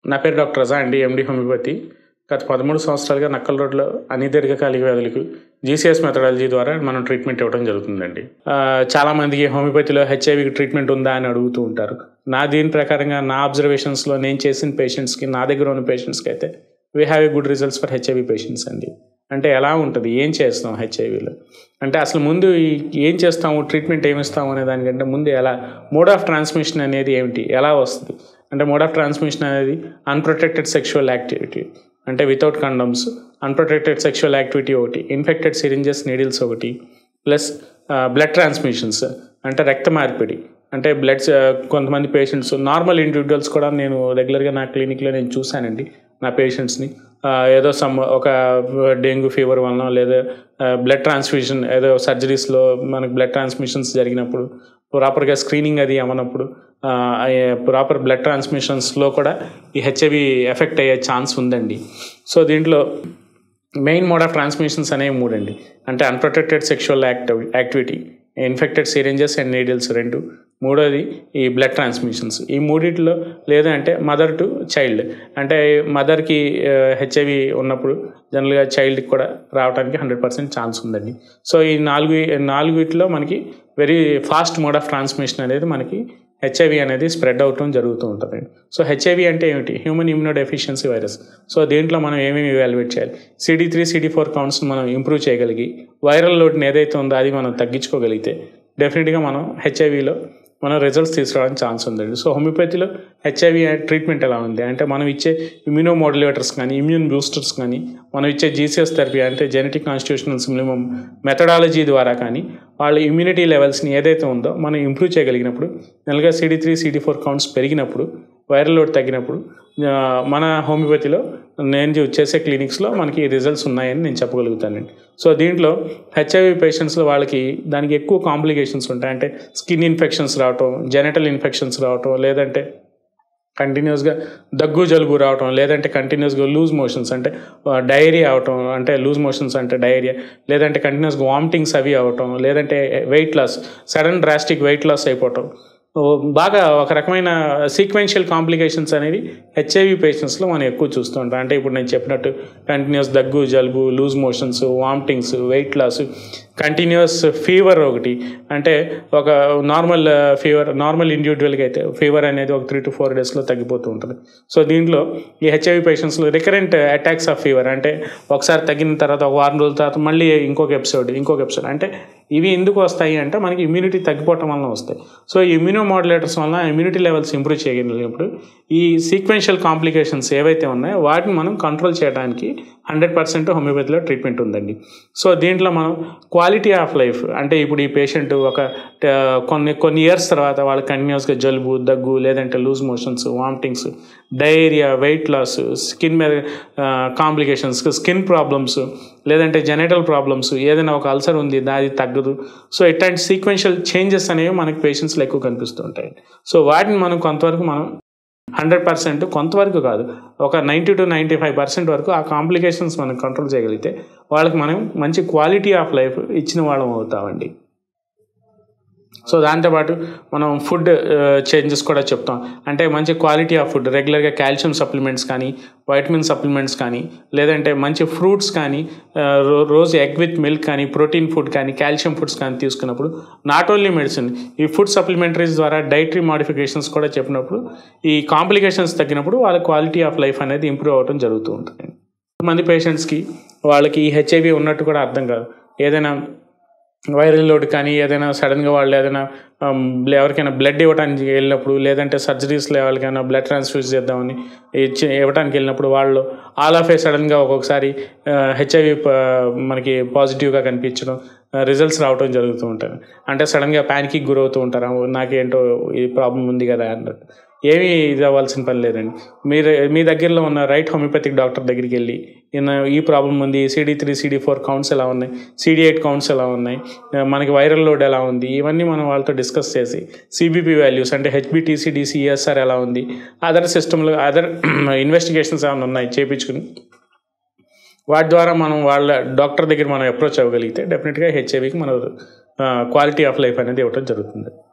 నా పేరు డాక్టర్ రజా అండి ఎండి హోమియోపతి గత పదమూడు సంవత్సరాలుగా నక్కల రోడ్లో అన్ని దీర్ఘకాలిక వ్యాధులకు జీసీఎస్ మెథడాలజీ ద్వారా మనం ట్రీట్మెంట్ ఇవ్వడం జరుగుతుందండి ఆ, చాలామందికి హోమియోపతిలో హెచ్ఐవికి ట్రీట్మెంట్ ఉందా అని అడుగుతూ ఉంటారు నా దీని ప్రకారంగా నా అబ్జర్వేషన్స్లో నేను చేసిన పేషెంట్స్కి నా దగ్గర ఉన్న పేషెంట్స్కి అయితే we have a good results for HIV patients అండి అంటే ఎలా ఉంటుంది ఏం చేస్తాం హెచ్ఐవిలో అంటే అసలు ముందు ఈ- ఏం చేస్తాము ట్రీట్మెంట్ ఏమి ఇస్తాము అనే దానికంటే ముందు ఎలా మోడ్ ఆఫ్ ట్రాన్స్మిషన్ అనేది ఏమిటి ఎలా వస్తుంది అంటే మోడ్ ఆఫ్ ట్రాన్స్మిషన్ అనేది అన్ప్రొటెక్టెడ్ సెక్షువల్ యాక్టివిటీ అంటే without condoms unprotected sexual activity ఒకటి ఇన్ఫెక్టెడ్ సిరింజెస్ నీడిల్స్ ఒకటి ప్లస్ బ్లడ్ ట్రాన్స్మిషన్స్ అంటే రక్త మార్పిడి అంటే బ్లడ్స్ కొంతమంది పేషెంట్స్ నార్మల్ ఇండివిజువల్స్ కూడా నేను రెగ్యులర్గా నా క్లినిక్లో నేను చూశానండి నా పేషెంట్స్ని ఏదో సమ్ ఒక డెంగ్యూ ఫీవర్ వలన లేదా బ్లడ్ ట్రాన్స్ఫ్యూషన్ ఏదో సర్జరీస్లో మనకు బ్లడ్ ట్రాన్స్మిషన్స్ జరిగినప్పుడు ప్రాపర్గా స్క్రీనింగ్ అది అవ్వనప్పుడు ప్రాపర్ బ్లడ్ ట్రాన్స్మిషన్స్లో కూడా ఈ హెచ్ఐవి ఎఫెక్ట్ అయ్యే ఛాన్స్ ఉందండి సో దీంట్లో మెయిన్ మోడ్ ఆఫ్ ట్రాన్స్మిషన్స్ అనేవి మూడండి అంటే unprotected sexual active activity infected syringes and needles రెండు మూడోది ఈ బ్లడ్ ట్రాన్స్మిషన్స్ ఈ మూడిట్లో లేదంటే మదర్ టు చైల్డ్ అంటే మదర్కి హెచ్ఐవి ఉన్నప్పుడు జనరల్గా చైల్డ్కి కూడా రావడానికి హండ్రెడ్ పర్సెంట్ ఛాన్స్ ఉందండి సో ఈ నాలుగు నాలుగిట్లో మనకి very fast mode of transmission అనేది మనకి హెచ్ఐవి అనేది స్ప్రెడ్ అవటం జరుగుతూ ఉంటుంది సో హెచ్ఐవి అంటే ఏమిటి human immunodeficiency virus so దీంట్లో మనం ఏమేమి ఇవాల్యుయేట్ చేయాలి సిడి త్రీ సిడి ఫోర్ కౌంట్స్ని మనం ఇంప్రూవ్ చేయగలిగి వైరల్ లోడ్ని ఏదైతే ఉందో అది మనం తగ్గించుకోగలిగితే డెఫినెట్గా మనం హెచ్ఐవిలో మనం రిజల్ట్స్ తీసుకురావడానికి ఛాన్స్ ఉందండి సో హోమియోపతిలో హెచ్ఐవి ట్రీట్మెంట్ ఎలా ఉంది అంటే మనం ఇచ్చే ఇమ్యూనో మోడ్యులేటర్స్ కానీ ఇమ్యూన్ బూస్టర్స్ కానీ మనం ఇచ్చే జీసీఎస్ థెరపీ అంటే జెనెటిక్ కాన్స్టిట్యూషనల్ సిమిలిమం మెథడాలజీ ద్వారా కానీ వాళ్ళ ఇమ్యూనిటీ లెవెల్స్ని ఏదైతే ఉందో మనం ఇంప్రూవ్ చేయగలిగినప్పుడు నెలగా CD three CD four counts పెరిగినప్పుడు వైరల్ లోడ్ తగ్గినప్పుడు ఆ, మన హోమియోపతిలో నేను చేసే క్లినిక్స్లో మనకి రిజల్ట్స్ ఉన్నాయని నేను చెప్పగలుగుతానండి సో దీంట్లో హెచ్ఐవి పేషెంట్స్లో వాళ్ళకి దానికి ఎక్కువ కాంప్లికేషన్స్ ఉంటాయి అంటే స్కిన్ ఇన్ఫెక్షన్స్ రావటం జెనటల్ ఇన్ఫెక్షన్స్ రావటం లేదంటే కంటిన్యూస్గా దగ్గు జలుబు రావటం లేదంటే కంటిన్యూస్గా లూజ్ మోషన్స్ అంటే డైరియా అవటం అంటే లూజ్ మోషన్స్ అంటే డైరియా లేదంటే కంటిన్యూస్గా వామిటింగ్స్ అవి అవటం లేదంటే weight loss sudden drastic weight loss అయిపోవటం ఓ, బాగా ఒక రకమైన సీక్వెన్షియల్ కాంప్లికేషన్స్ అనేవి హెచ్ఐవి పేషెంట్స్లో మనం ఎక్కువ చూస్తూ ఉంటాం అంటే ఇప్పుడు నేను చెప్పినట్టు కంటిన్యూస్ దగ్గు జలుబు loose motions vomitings weight loss continuous fever ఒకటి అంటే ఒక నార్మల్ ఫీవర్ నార్మల్ ఇండివిజువల్కి అయితే ఫీవర్ అనేది ఒక త్రీ టు ఫోర్ డేస్లో తగ్గిపోతూ ఉంటుంది సో దీంట్లో ఈ హెచ్ఐవి పేషెంట్స్లో రికరెంట్ అటాక్స్ ఆఫ్ ఫీవర్ అంటే ఒకసారి తగ్గిన తర్వాత ఒక వారం రోజుల తర్వాత మళ్ళీ ఇంకొక ఎపిసోడ్ ఇంకొక ఎపిసోడ్ అంటే ఇవి ఎందుకు వస్తాయి అంటే మనకి ఇమ్యూనిటీ తగ్గిపోవటం వలన వస్తాయి సో ఈ ఇమ్యూనో మాడ్యులేటర్స్ వలన ఇమ్యూనిటీ లెవెల్స్ ఇంప్రూవ్ చేయగలిగినప్పుడు ఈ సీక్వెన్షియల్ కాంప్లికేషన్స్ ఏవైతే ఉన్నాయో వాటిని మనం కంట్రోల్ చేయడానికి హండ్రెడ్ పర్సెంట్ హోమియోపతిలో ట్రీట్మెంట్ ఉందండి సో దీంట్లో మనం క్వాలిటీ ఆఫ్ లైఫ్ అంటే ఇప్పుడు ఈ పేషెంట్ ఒక ఆ, కొన్ని కొన్ని ఇయర్స్ తర్వాత వాళ్ళకి కంటిన్యూస్గా జలుబు దగ్గు లేదంటే loose motions vomitings diarrhoea weight loss skin మీద కాంప్లికేషన్స్ స్కిన్ ప్రాబ్లమ్స్ లేదంటే జెనటల్ ప్రాబ్లమ్స్ ఏదైనా ఒక అల్సర్ ఉంది దాది తగ్గదు సో ఇట్లాంటి సీక్వెన్షియల్ చేంజెస్ అనేవి మనకి పేషెంట్స్లో ఎక్కువ కనిపిస్తూ ఉంటాయి సో వాటిని మనం కొంతవరకు మనం హండ్రెడ్ పర్సెంట్ కొంతవరకు కాదు ఒక ninety to ninety five percent వరకు ఆ కాంప్లికేషన్స్ మనం కంట్రోల్ చేయగలిగితే వాళ్ళకి మనం మంచి క్వాలిటీ ఆఫ్ లైఫ్ ఇచ్చిన వాళ్ళం అవుతామండి సో దాంతోపాటు మనం ఫుడ్ చేంజెస్ కూడా చెప్తాం అంటే మంచి క్వాలిటీ ఆఫ్ ఫుడ్ రెగ్యులర్గా కాల్షియం సప్లిమెంట్స్ కానీ వైటమిన్ సప్లిమెంట్స్ కానీ లేదంటే మంచి ఫ్రూట్స్ కానీ ఆ, రో- రోజు ఎగ్ విత్ మిల్క్ కానీ ప్రోటీన్ ఫుడ్ కానీ కాల్షియం ఫుడ్స్ కానీ తీసుకున్నప్పుడు నాట్ ఓన్లీ మెడిసిన్ ఈ ఫుడ్ సప్లిమెంటరీస్ ద్వారా డైటరీ మాడిఫికేషన్స్ కూడా చెప్పినప్పుడు ఈ కాంప్లికేషన్స్ తగ్గినప్పుడు వాళ్ళ క్వాలిటీ ఆఫ్ లైఫ్ అనేది ఇంప్రూవ్ అవ్వడం జరుగుతూ ఉంటుంది మంది పేషెంట్స్కి వాళ్ళకి ఈ హెచ్ఐవి ఉన్నట్టు కూడా అర్థం కాదు ఏదైనా వైరల్ లోడ్ కానీ ఏదైనా సడన్గా వాళ్ళు ఏదైనా ఆమ్, ఎవరికైనా బ్లడ్ ఇవ్వడానికి వెళ్ళినప్పుడు లేదంటే సర్జరీస్లో ఎవరికైనా బ్లడ్ ట్రాన్స్ఫ్యూజ్ చేద్దామని ఇచ్చి ఇవ్వడానికి వెళ్ళినప్పుడు వాళ్ళు ఆల్ ఆఫ్ ఏ సడన్గా ఒక్కొక్కసారి హెచ్ఐవి మనకి పాజిటివ్గా కనిపించడం రిజల్ట్స్ రావడం జరుగుతూ ఉంటుంది అంటే సడన్గా ప్యానిక్కి గురవుతూ ఉంటారు "అమ్మో, నాకేంటో ఈ ప్రాబ్లం ఉంది కదా అన్నట్టు ఏమీ ఇది అవ్వాల్సిన పని లేదండి మీరు మీ దగ్గరలో ఉన్న రైట్ హోమియోపతిక్ డాక్టర్ దగ్గరికి వెళ్ళి ఈయన ఈ ప్రాబ్లం ఉంది CD three CD four counts ఎలా ఉన్నాయి సిడి ఎయిట్ కౌంట్స్ ఎలా ఉన్నాయి ఆ, మనకి వైరల్ లోడ్ ఎలా ఉంది ఇవన్నీ మనం వాళ్ళతో డిస్కస్ చేసి సిబిపి వాల్యూస్ అంటే హెచ్బిటీసీ డిసిఎస్ఆర్ ఎలా ఉంది అదర్ సిస్టంలో అదర్ ఇన్వెస్టిగేషన్స్ ఏమైనా ఉన్నాయి చేయించుకుని వాటి ద్వారా మనం వాళ్ళ డాక్టర్ దగ్గర మనం అప్రోచ్ అవ్వగలిగితే డెఫినెట్గా హెచ్ఐవికి మన క్వాలిటీ ఆఫ్ లైఫ్ అనేది ఇవ్వడం జరుగుతుంది